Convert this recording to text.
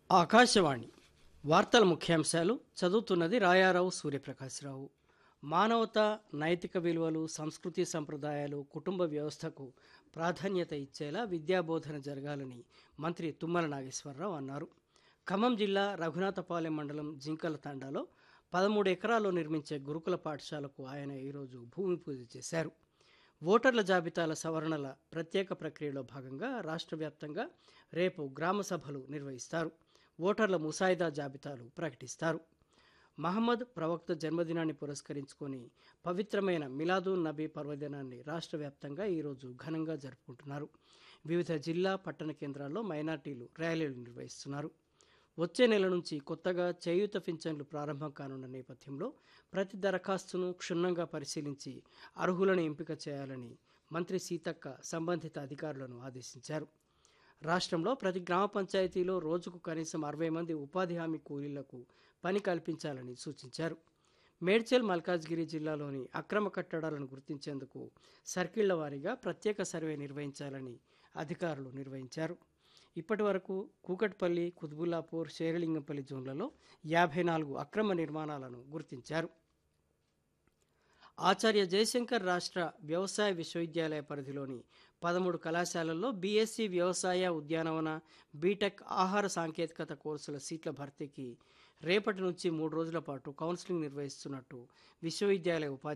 ఆకాశవాణి వార్తల ముఖ్యాంశాలు చదువుతున్నది రాయారావు సూర్యప్రకాశ్రావు మానవత నైతిక విలువలు సంస్కృతి సంప్రదాయాలు కుటుంబ వ్యవస్థకు ప్రాధాన్యత ఇచ్చేలా విద్యాబోధన జరగాలని మంత్రి తుమ్మల నాగేశ్వరరావు అన్నారు ఖమ్మం జిల్లా రఘునాథపాలెం మండలం జింకల తండాలో పదమూడు ఎకరాల్లో నిర్మించే గురుకుల పాఠశాలకు ఆయన ఈరోజు భూమి పూజ చేశారు ఓటర్ల జాబితాల సవరణల ప్రత్యేక ప్రక్రియలో భాగంగా రాష్ట్ర వ్యాప్తంగా రేపు గ్రామ సభలు నిర్వహిస్తారు ఓటర్ల ముసాయిదా జాబితాలు ప్రకటిస్తారు మహమ్మద్ ప్రవక్త జన్మదినాన్ని పురస్కరించుకొని పవిత్రమైన మిలాదూన్ నబీ పర్వదినాన్ని రాష్ట్ర వ్యాప్తంగా ఈరోజు ఘనంగా జరుపుకుంటున్నారు వివిధ జిల్లా పట్టణ కేంద్రాల్లో మైనార్టీలు ర్యాలీలు నిర్వహిస్తున్నారు వచ్చే నెల నుంచి కొత్తగా చేయూత పింఛన్లు ప్రారంభం కానున్న నేపథ్యంలో ప్రతి దరఖాస్తును క్షుణ్ణంగా పరిశీలించి అర్హులను ఎంపిక చేయాలని మంత్రి సీతక్క సంబంధిత అధికారులను ఆదేశించారు రాష్ట్రంలో ప్రతి గ్రామ పంచాయతీలో రోజుకు కనీసం అరవై మంది ఉపాధి హామీ కూలీలకు పని కల్పించాలని సూచించారు మేడ్చల్ మల్కాజ్గిరి జిల్లాలోని అక్రమ కట్టడాలను గుర్తించేందుకు సర్కిళ్ల వారీగా ప్రత్యేక సర్వే నిర్వహించాలని అధికారులు నిర్వహించారు ఇప్పటి వరకు కూకట్పల్లి కుత్బుల్లాపూర్ శేరలింగంపల్లి జోన్లలో యాభై నాలుగు అక్రమ నిర్మాణాలను గుర్తించారు ఆచార్య జయశంకర్ రాష్ట్ర వ్యవసాయ విశ్వవిద్యాలయ పరిధిలోని పదమూడు కళాశాలల్లో బీఎస్సీ వ్యవసాయ ఉద్యానవన బీటెక్ ఆహార సాంకేతికత కోర్సుల సీట్ల భర్తీకి రేపటి నుంచి మూడు రోజుల పాటు కౌన్సిలింగ్ నిర్వహిస్తున్నట్టు విశ్వవిద్యాలయ ఉపాధ్యాయులు